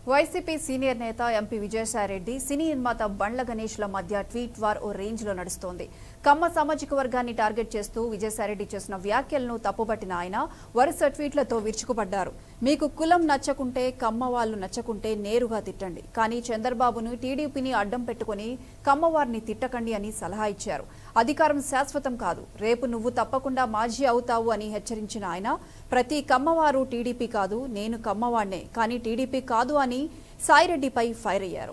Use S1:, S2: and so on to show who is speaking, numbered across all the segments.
S1: YCP senior నేత MP Vijayasai Reddy సినీ నిర్మాత బండ్ల గణేష్ల మధ్య ట్వీట్ వార్ ఓ రేంజ్ లో నడుస్తోంది కమ్మ సామాజిక వర్గాన్ని టార్గెట్ చేస్తూ విజయసాయిరెడ్డి చేసిన వ్యాఖ్యలను తప్పుపట్టిన ఆయన వరుస ట్వీట్లతో విరుచుకుపడ్డారు మీకు కులం నచ్చకుంటే కమ్మ వాళ్ళు నచ్చకుంటే నేరుగా తిట్టండి కానీ చంద్రబాబును టీడీపీని అడ్డం పెట్టుకుని కమ్మవారిని తిట్టకండి అని సలహా ఇచ్చారు అధికారం శాశ్వతం కాదు రేపు నువ్వు తప్పకుండా మాజీ అవుతావు అని హెచ్చరించిన ఆయన ప్రతి కమ్మవారు టీడీపీ కాదు నేను కమ్మవాణ్ణే కానీ టీడీపీ కాదు అని సాయిరెడ్డిపై ఫైర్ అయ్యారు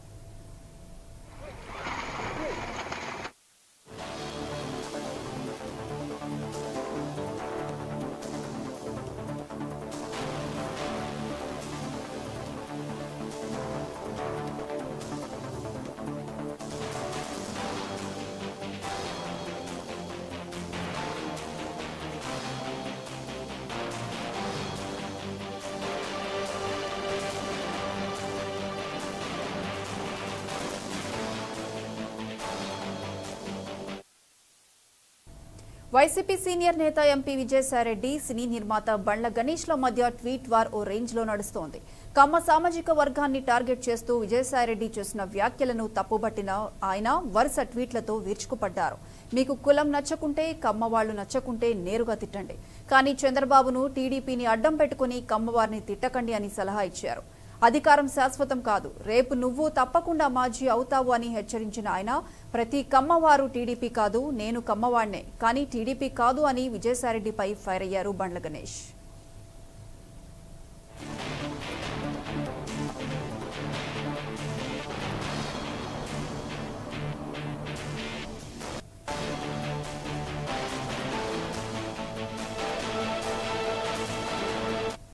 S1: వైసీపీ సీనియర్ నేత ఎంపీ విజయసాయిరెడ్డి సినీ నిర్మాత బండ్ల గణేష్ల మధ్య ట్వీట్ వార్ ఓ రేంజ్ లో నడుస్తోంది కమ్మ సామాజిక వర్గాన్ని టార్గెట్ చేస్తూ విజయసాయిరెడ్డి చేసిన వ్యాఖ్యలను తప్పుబట్టిన ఆయన వరుస ట్వీట్లతో విరుచుకుపడ్డారు మీకు కులం నచ్చకుంటే కమ్మ వాళ్ళు నచ్చకుంటే నేరుగా తిట్టండి కానీ చంద్రబాబును టీడీపీని అడ్డం పెట్టుకుని కమ్మవారిని తిట్టకండి అని సలహా ఇచ్చారు అధికారం శాశ్వతం కాదు రేపు నువ్వు తప్పకుండా మాజీ అవుతావు అని హెచ్చరించిన ఆయన ప్రతి కమ్మవారు టీడీపీ కాదు నేను కమ్మవాణ్ణే కానీ టీడీపీ కాదు అని విజయసాయిరెడ్డిపై ఫైర్ అయ్యారు బండ్ల గణేష్